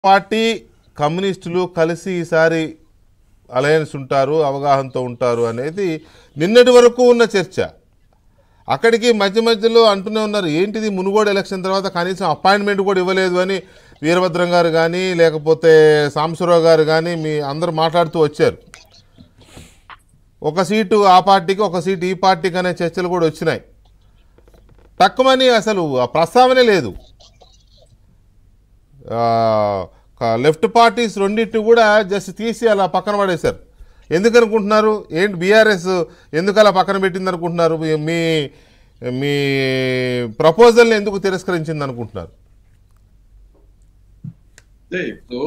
party కమ్యూనిస్టులు కలిసి ఈసారి అలయన్స్ ఉంటారు అవగాహనతో ఉంటారు అనేది నిన్నటి వరకు ఉన్న చర్చ అక్కడికి మధ్య మధ్యలో అంటూనే ఉన్నారు ఏంటిది మునుగోడు ఎలక్షన్ తర్వాత కనీసం అపాయింట్మెంట్ కూడా ఇవ్వలేదు అని వీరభద్రం గారు కానీ లేకపోతే సాంబశివరావు గారు కానీ మీ అందరూ మాట్లాడుతూ వచ్చారు ఒక సీటు ఆ పార్టీకి ఒక సీటు ఈ పార్టీకి అనే చర్చలు కూడా వచ్చినాయి తక్కువని అసలు ఆ ప్రస్తావనే లేదు లెఫ్ట్ పార్టీస్ రెండింటిని కూడా జస్ట్ తీసి అలా పక్కన పడేశారు ఎందుకు అనుకుంటున్నారు ఏంటి బీఆర్ఎస్ ఎందుకు అలా పక్కన పెట్టింది అనుకుంటున్నారు మీ- మీ మీ ప్రపోజల్ని ఎందుకు తిరస్కరించింది అనుకుంటున్నారు అదే ఇప్పుడు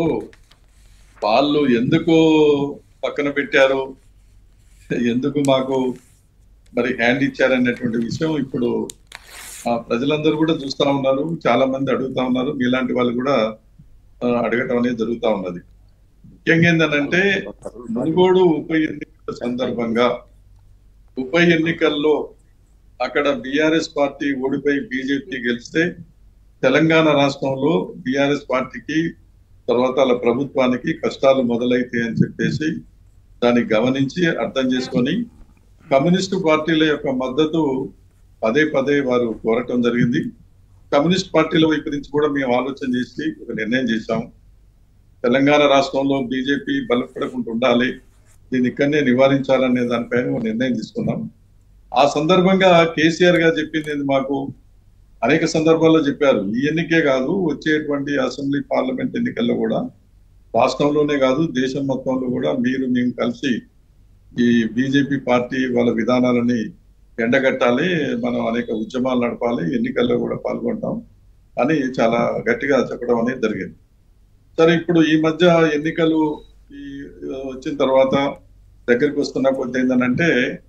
వాళ్ళు ఎందుకు పక్కన పెట్టారు ఎందుకు మాకు మరి హ్యాండ్ ఇచ్చారనేటువంటి విషయం ఇప్పుడు ఆ, ప్రజలందరూ కూడా చూస్తా ఉన్నారు చాలా మంది అడుగుతా ఉన్నారు మీలాంటి వాళ్ళు కూడా ఆ, అడగటం అనేది జరుగుతా ఉన్నది ముఖ్యంగా ఏంటంటే మునుగోడు ఉప ఎన్నికల సందర్భంగా ఉప ఎన్నికల్లో అక్కడ బిఆర్ఎస్ పార్టీ ఓడిపోయి బీజేపీ గెలిస్తే తెలంగాణ రాష్ట్రంలో బిఆర్ఎస్ పార్టీకి తర్వాత వాళ్ళ ప్రభుత్వానికి కష్టాలు మొదలైతాయి అని చెప్పేసి దాన్ని గమనించి అర్థం చేసుకొని కమ్యూనిస్టు పార్టీల యొక్క మద్దతు పదే పదే వారు కోరటం జరిగింది కమ్యూనిస్ట్ పార్టీల వైపు నుంచి కూడా మేము ఆలోచన చేసి ఒక నిర్ణయం చేశాం తెలంగాణ రాష్ట్రంలో బీజేపీ బలపడకుండా ఉండాలి దీన్ని ఇక్కడనే నివారించాలనే దానిపైన ఒక నిర్ణయం తీసుకున్నాం ఆ సందర్భంగా కేసీఆర్ గారు చెప్పింది ఏంది మాకు అనేక సందర్భాల్లో చెప్పారు ఈ ఎన్నికే కాదు వచ్చేటువంటి అసెంబ్లీ పార్లమెంట్ ఎన్నికల్లో కూడా రాష్ట్రంలోనే కాదు దేశం మొత్తంలో కూడా మీరు మేము కలిసి ఈ బీజేపీ పార్టీ వాళ్ళ విధానాలని ఎండగట్టాలి మనం అనేక ఉద్యమాలు నడపాలి ఎన్నికల్లో కూడా పాల్గొంటాం అని చాలా గట్టిగా చెప్పడం అనేది జరిగింది సరే ఇప్పుడు ఈ మధ్య ఎన్నికలు ఈ ఆ, వచ్చిన తర్వాత దగ్గరికి వస్తున్న కొద్ది ఏంటంటే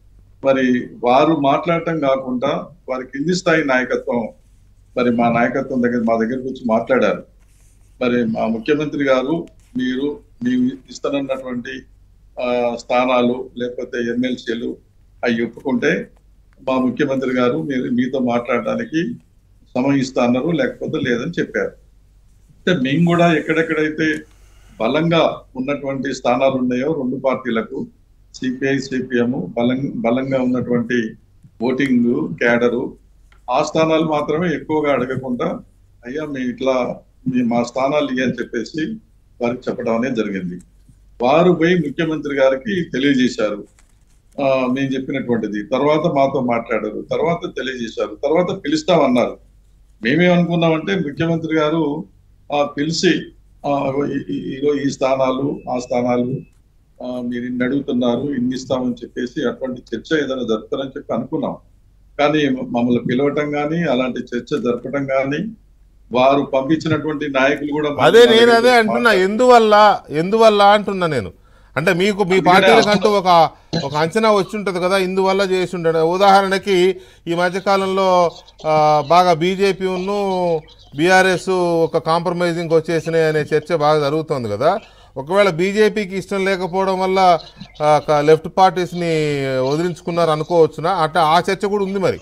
మరి వారు మాట్లాడటం కాకుండా వారి కింది స్థాయి నాయకత్వం మరి మా నాయకత్వం దగ్గర మా దగ్గరకు వచ్చి మాట్లాడారు మరి మా ముఖ్యమంత్రి గారు మీరు మేము ఇస్తానన్నటువంటి ఆ, స్థానాలు లేకపోతే ఎమ్మెల్సీలు అవి ఒప్పుకుంటే మా ముఖ్యమంత్రి గారు మీరు మీతో మాట్లాడడానికి సమయం ఇస్తా అన్నారు లేకపోతే లేదని చెప్పారు అంటే మేము కూడా ఎక్కడెక్కడైతే బలంగా ఉన్నటువంటి స్థానాలు ఉన్నాయో రెండు పార్టీలకు సిపిఐ సిపిఎం బలం బలంగా ఉన్నటువంటి ఓటింగ్ క్యాడరు ఆ స్థానాలు మాత్రమే ఎక్కువగా అడగకుండా అయ్యా మేము ఇట్లా మీ మా స్థానాలు ఇవి అని చెప్పేసి వారికి చెప్పడం అనేది జరిగింది వారు పోయి ముఖ్యమంత్రి గారికి తెలియజేశారు ఆ, మేము చెప్పినటువంటిది తర్వాత మాతో మాట్లాడారు తర్వాత తెలియజేశారు తర్వాత పిలుస్తామన్నారు మేమేమనుకున్నామంటే ముఖ్యమంత్రి గారు ఆ పిలిచి ఆ, ఈ- ఈ- ఇగో ఈ స్థానాలు ఆ స్థానాలు ఆ, మీరు ఇన్ని అడుగుతున్నారు ఇన్ని ఇస్తామని చెప్పేసి అటువంటి చర్చ ఏదైనా జరుపుతారని చెప్పి అనుకున్నాం కానీ మమ్మల్ని పిలవటం కానీ అలాంటి చర్చ జరపటం కానీ వారు పంపించినటువంటి నాయకులు కూడా మా- అదే మా నేను దగ్గరికి అదే వచ్చి అంటున్నా ఎందువల్ల ఎందువల్ల అంటున్నా నేను అంటే మీకు మీ పార్టీలకంటూ ఒక ఒక అంచనా వచ్చి ఉంటుంది కదా ఇందువల్ల చేసి ఉండడు ఉదాహరణకి ఈ మధ్యకాలంలో ఆ, బాగా బీజేపీ ఉన్ను బీఆర్ఎస్ ఒక కాంప్రమైజింగ్ వచ్చేసినాయి అనే చర్చ బాగా జరుగుతోంది కదా ఒకవేళ బీజేపీకి ఇష్టం లేకపోవడం వల్ల ఆ, క- లెఫ్ట్ పార్టీస్ని వదిలించుకున్నారు అనుకోవచ్చునా అంటే ఆ చర్చ కూడా ఉంది మరి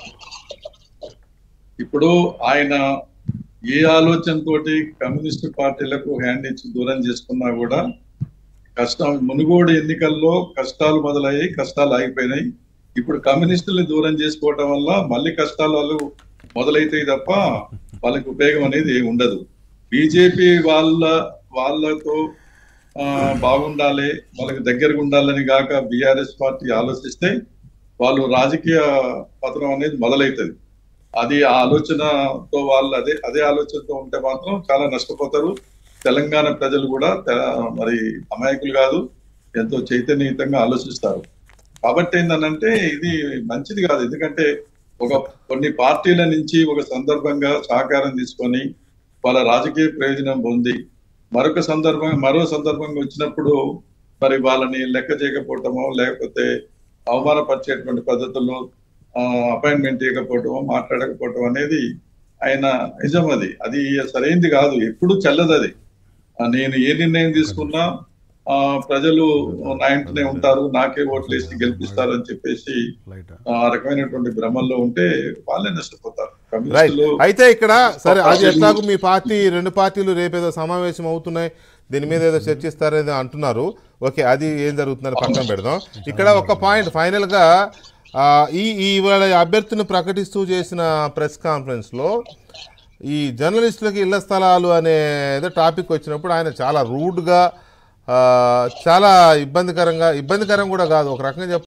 ఇప్పుడు ఆయన ఏ ఆలోచనతోటి కమ్యూనిస్ట్ పార్టీలకు హ్యాండ్ ఇచ్చి దూరం చేసుకున్నా కూడా కష్టం మునుగోడు ఎన్నికల్లో కష్టాలు మొదలయ్యాయి కష్టాలు ఆగిపోయినాయి ఇప్పుడు కమ్యూనిస్టుల్ని దూరం చేసుకోవటం వల్ల మళ్ళీ కష్టాలు వాళ్ళు మొదలైతాయి తప్ప వాళ్ళకి ఉపయోగం అనేది ఏమి ఉండదు బీజేపీ వాళ్ళ వాళ్ళతో ఆ, బాగుండాలి వాళ్ళకి దగ్గరగా ఉండాలని గాక బీఆర్ఎస్ పార్టీ ఆలోచిస్తే వాళ్ళు రాజకీయ పతనం అనేది మొదలవుతుంది అది ఆ ఆలోచనతో వాళ్ళు అదే అదే ఆలోచనతో ఉంటే మాత్రం చాలా నష్టపోతారు తెలంగాణ ప్రజలు కూడా తె- మరి అమాయకులు కాదు ఎంతో చైతన్యయుతంగా ఆలోచిస్తారు కాబట్టి ఏంటంటే ఇది మంచిది కాదు ఎందుకంటే ఒక కొన్ని పార్టీల నుంచి ఒక సందర్భంగా సహకారం తీసుకొని వాళ్ళ రాజకీయ ప్రయోజనం పొంది మరొక సందర్భం మరో సందర్భంగా వచ్చినప్పుడు మరి వాళ్ళని లెక్క చేయకపోవటమో లేకపోతే అవమానపరిచేటువంటి పద్ధతుల్లో అపాయింట్మెంట్ ఇవ్వకపోవటం మాట్లాడకపోవటం అనేది ఆయన నిజం అది అది సరైనది కాదు ఎప్పుడు చెల్లదు అది ఆ, నేను ఏ నిర్ణయం తీసుకున్నా ఆ, ప్రజలు నా ఇంటనే ఉంటారు నాకే ఓట్లు వేసి గెలిపిస్తారు అని చెప్పేసి లైట్ ఆ రకమైనటువంటి భ్రమల్లో ఉంటే వాళ్ళే నష్టపోతారు రైట్ కమ్యూనిస్టులు అయితే ఇక్కడ సరే అది ఎట్లాగో మీ పార్టీ రెండు పార్టీలు రేపేదో సమావేశం అవుతున్నాయి దీని మీద ఏదో చర్చిస్తారని అంటున్నారు ఓకే అది ఏం జరుగుతుందని పక్కన పెడదాం ఇక్కడ ఒక పాయింట్ ఫైనల్గా ఆ, ఈ ఈ ఇవాళ అభ్యర్థిని ప్రకటిస్తూ చేసిన ప్రెస్ కాన్ఫరెన్స్లో ఈ జర్నలిస్టులకి ఇళ్ల స్థలాలు అనే ఏదో టాపిక్ వచ్చినప్పుడు ఆయన చాలా రూడ్గా చాలా ఇబ్బందికరంగా ఇబ్బందికరం కూడా కాదు ఒక రకంగా చెప్ప